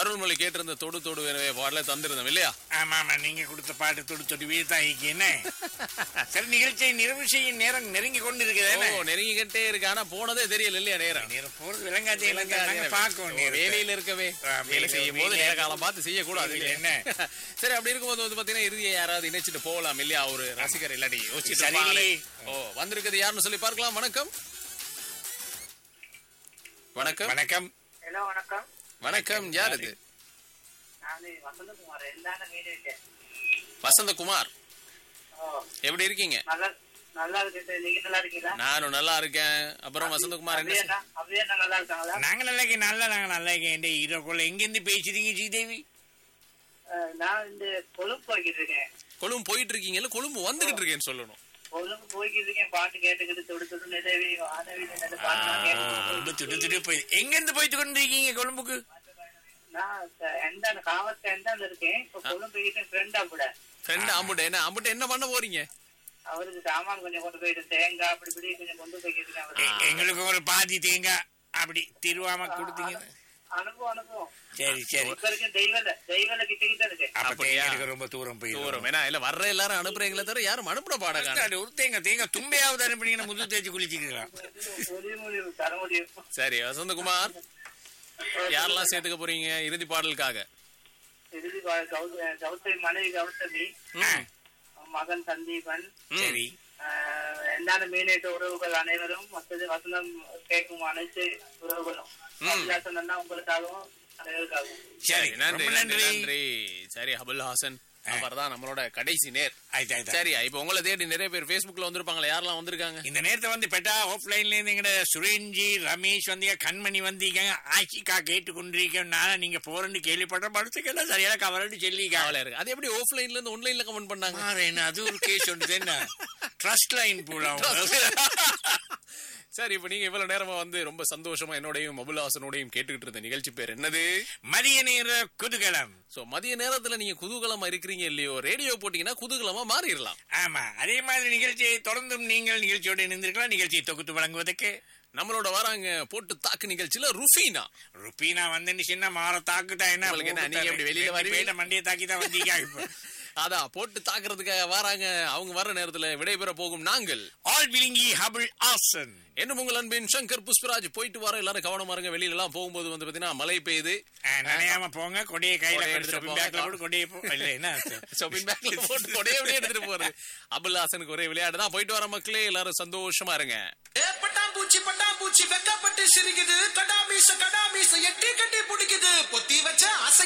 அருள்மொழி கேட்டிருந்த தொடு தொடு வேணுவே பாடல தந்திருந்தோம் இல்லையா ஆமா ஆமா நீங்க கொடுத்த பாட்டு தொடு தொடு வீழ்த்தான் என்ன சரி நிகழ்ச்சியை நிறைவு செய்யும் நேரம் நெருங்கி கொண்டு ஓ இருக்குது நெருங்கிக்கிட்டே இருக்கு ஆனா போனதே தெரியல இல்லையா நேரம் நேரம் போறது விளங்காதே நாங்க பார்க்கணும் ஓ, வேலையில இருக்கவே ஆ, வேலை வேலை- செய்யும் போது வேலை- நேர காலம் பார்த்து செய்யக்கூடாது வேலையில இல்லையா? என்ன? சரி அப்படி இருக்கும்போது வந்து பாத்தீங்கன்னா இறுதியை யாராவது இணைச்சிட்டு போகலாம் இல்லையா ஒரு ரசிகர் இல்லாட்டி யோசிச்சுட்டு சரி. இருப்பாங்களே. ஓ வந்திருக்குது யாருன்னு சொல்லி பார்க்கலாம் வணக்கம் வணக்கம் வணக்கம் ஹலோ வணக்கம் வணக்கம் யார் இது நான் வசந்தகுமார் எல்லாரும் வீடு இருக்கேன் வசந்தகுமார் ஓ எப்படி இருக்கீங்க நல்லா நல்லா இருக்கு நீங்க நல்லா இருக்கீங்களா நானும் நல்லா இருக்கேன் அப்புறம் வசந்தகுமார் என்ன அப்படியே செய்- அப்படியே நல்லா இருக்காங்களா நாங்க நல்லா இருக்கேன் நல்லா நாங்க நல்லா இருக்கேன் இந்த ஹீரோக்குள்ள எங்கிருந்து பேசுறீங்க ஸ்ரீதேவி அஹ், நான் இந்த கொழும்பு போய்கிட்டு இருக்கேன் கொழும்பு போயிட்டு இருக்கீங்கல்ல கொழும்பு வந்துகிட்டு இருக்கேன்னு சொல்லணும் கொழும்பு போய்கிட்டு இருக்கேன் பாட்டு கேட்டுக்கிட்டு தொடு தொடு நிலவி வானவி நல்ல பாட்டு நான் கேட்டுக்கிட்டு ரொம்ப துடு துடு போய் எங்கிருந்து போயிட்டு கொண்டிருக்கீங்க கொழும்புக்கு நான் ச- எந்தாண்ட காவத்த எந்தாண்ட இருக்கேன் இப்போ கொழும்பு போய்கிட்டு ஃப்ரெண்டா கூட ஃப்ரெண்ட் அம்புட்ட என்ன அம்புட்ட என்ன பண்ண போறீங்க அவருக்கு சாமான் கொஞ்சம் கொண்டு போயிட்டு தேங்காய் அப்படி இப்படி கொஞ்சம் கொண்டு போய்கிட்டு இருக்கேன் அவருக்கு. எங்களுக்கு ஒரு பாதி தேங்காய் அப்படி திருவாம கொடுத்தீங்க அனுப்புவோம் அனுப்புவோம் சரி சரி இப்ப இருக்கேன் தெய்வல தெய்வல கிட்ட கிட்ட இருக்கேன் அப்ப அப்படியா? தேங்காய்க்கு ரொம்ப தூரம் போயிடும் தூரம் ஏன்னா இல்ல வர்ற எல்லாரும் அனுப்புறீங்களே தவிர யாரும் அனுப்புற பாடகான அது ஒரு தேங்காய் தேங்காய் தும்பையாவது அனுப்பினீங்கன்னா முது தேய்ச்சி குளிச்சுக்கலாம் முடிவு முடிவு தர முடியும் சரி வசந்தகுமார் யாரெல்லாம் சேர்த்துக்க போறீங்க இறுதி பாடலுக்காக இறுதி பா- கௌத- கௌதமி மனைவி கௌதமி ம், மகன் சந்தீபன் ம். சரி ஆஹ் எல்லாரும் மீனேற்ற உறவுகள் அனைவரும் மற்றது வசந்தம் கேட்கும் அனைத்து உறவுகளும் அபிலாசன் அண்ணா உங்களுக்காகவும் அனைவருக்காகவும் சரி சரி நன்றி ரொம்ப நன்றி நன்றி நன்றி சரி அபுல் ஹாசன் அவர் தான் நம்மளோட கடைசி நேர் ஆயிட்டு ஆயிட்டு சரி இப்ப உங்களை தேடி நிறைய பேர் Facebookல வந்திருப்பாங்களே யாரெல்லாம் வந்திருக்காங்க இந்த நேரத்தை வந்து பெட்டா ஆஃப்லைன்ல இருந்து எங்கட சுரேன்ஜி ரமேஷ் வந்தீங்க கண்மணி வந்தீங்க ஆஷிகா கேட்டு கொண்டிருக்கனால நீங்க போறேன்னு கேள்விப்பட்ட படத்துக்கெல்லாம் சரியான கவரன்னு சொல்லிக்காவல கவலை இருக்கு அது எப்படி ஆஃப்லைன்ல இருந்து ஆன்லைன்ல கமெண்ட் பண்ணாங்க என்ன அது ஒரு கேஸ் ஒன்று என்ன ட்ரஸ்ட் லைன் போல சரி இப்ப நீங்க இவ்வளவு நேரமா வந்து ரொம்ப சந்தோஷமா என்னோடையும் அபுல் ஹாசனோடையும் கேட்டுக்கிட்டு இருந்த நிகழ்ச்சி பேர் என்னது மதிய நேர குதூகலம் சோ மதிய நேரத்துல நீங்க குதூகலமா இருக்கிறீங்க இல்லையோ ரேடியோ போட்டீங்கன்னா குதூகலமா மாறிடலாம் ஆமா அதே மாதிரி நிகழ்ச்சியை தொடர்ந்தும் நீங்கள் நிகழ்ச்சியோடு இணைந்திருக்கலாம் நிகழ்ச்சியை தொகுத்து வழங்குவதற்கு நம்மளோட வராங்க போட்டு தாக்கு நிகழ்ச்சியில ருஃபீனா ருப்பீனா வந்து சின்ன மாற தாக்குட்டா என்ன உங்களுக்கு என்ன, நீங்க எப்படி வெளியில வருவீங்க? வருவீங்க மண்டியை தாக்கி தான் வந்தீங்க இப்ப அதான் போட்டு தாக்குறதுக்காக வராங்க அவங்க வர நேரத்துல விடைபெற போகும் நாங்கள் ஆல் விழுங்கி ஹபிள் ஆசன் என்ன உங்கள் அன்பின் சங்கர் புஷ்பராஜ் போயிட்டு வர எல்லாரும் கவனமா இருங்க வெளியில எல்லாம் போகும்போது வந்து பாத்தீங்கன்னா மழை பெய்யுது நினையாம போங்க கொடியை கையில கொடையை எடுத்து எடுத்துட்டு பேக்ல போங்க. போட்டு கொடியை போ இல்ல என்ன ஷாப்பிங் பேக்ல போட்டு கொடையே அப்படியே எடுத்துட்டு போறது அபுல்லாசனுக்கு ஒரே விளையாட்டு தான் போயிட்டு வர மக்களே எல்லாரும் சந்தோஷமா இருங்க ஏ பட்டாம்பூச்சி பட்டாம்பூச்சி வெக்கப்பட்டு சிரிக்குது கடாமீச கடாமீச எட்டி கட்டி பிடிக்குது பொத்தி வச்ச ஆசை